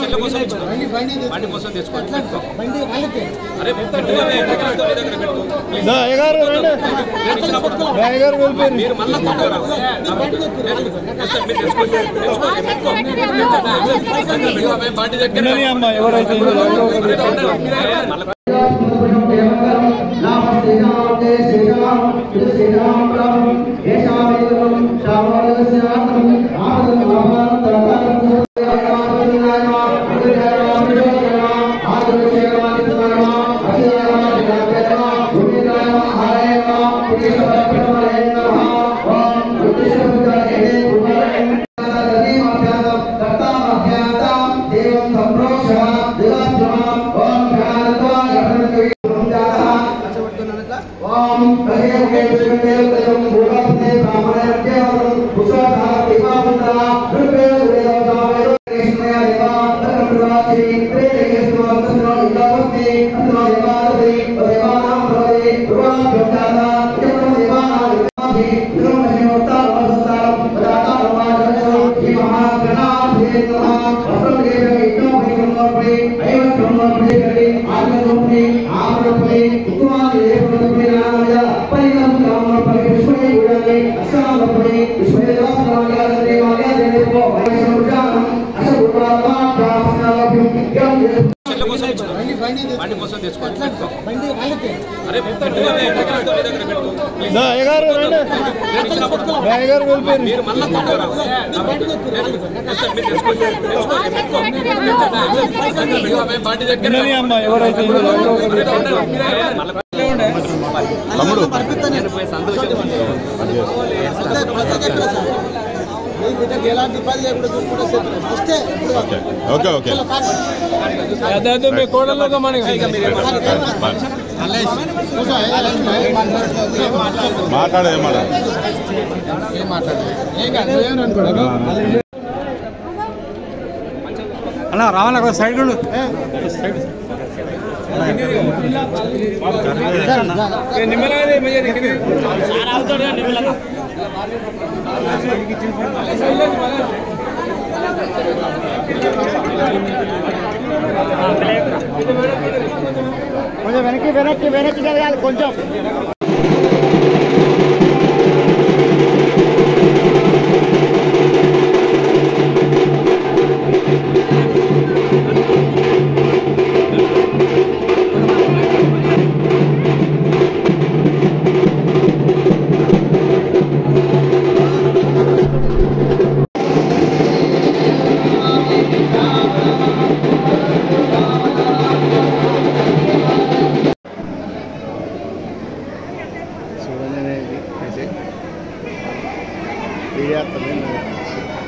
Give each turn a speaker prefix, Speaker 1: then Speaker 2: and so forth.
Speaker 1: చెట్ల కోసం ఇచ్చిన
Speaker 2: బండి బండి
Speaker 1: బండి కోసం తెచ్చుకోండి
Speaker 2: ఎట్లా బండి వాళ్ళకి
Speaker 1: అరే పెట్టుకోండి దగ్గర నీ దగ్గర పెట్టు ప్లీజ్.
Speaker 3: అయ్యగారు రండి
Speaker 1: నేను ఇచ్చినప్పుడు
Speaker 3: అయ్యగారు వెళ్ళిపోయారు
Speaker 1: మీరు మళ్ళా కొట్టరా మీరు తెచ్చుకోండి తెచ్చుకోండి పెట్టుకో మేము బండి దగ్గర
Speaker 3: ఉన్నది అమ్మ ఎవరైతే ఎవరో ఒకరు
Speaker 1: చెట్ల కోసం ఇచ్చిన
Speaker 2: బండి బండి
Speaker 1: బండి కోసం తెచ్చుకోండి
Speaker 2: ఎట్లా
Speaker 1: పెట్టుకో
Speaker 2: బండి వాళ్ళకి
Speaker 1: అరే పెట్టుకోండి దగ్గర నీ దగ్గర పెట్టు ప్లీజ్.
Speaker 3: అయ్యగారు రండి
Speaker 1: నేను ఇచ్చినప్పుడు
Speaker 3: అయ్యగారు వెళ్ళిపోయారు
Speaker 1: మీరు మళ్ళా కొట్టరా మీరు తెచ్చుకోండి తెచ్చుకోండి పెట్టుకో మేము బండి దగ్గర
Speaker 3: ఉన్నది అమ్మ ఎవరైతే ఎవరో ఒకరు
Speaker 1: తమ్ముడు నేను పోయి సంతోషం
Speaker 2: మీ బిడ్డకి ఎలాంటి ఇబ్బంది లేకుండా చూసుకుంటే చెప్పిన ఫస్టే
Speaker 4: ఓకే ఓకే
Speaker 3: మీ కోడలో మనకి
Speaker 4: మాట్లాడే మాట
Speaker 3: అన్న రావణ సైడ్ కొంచెం వెనక్కి వెనక్కి వెనక్కి జరగాలి కొంచెం చూడండి ఇది ऐसे ये आता है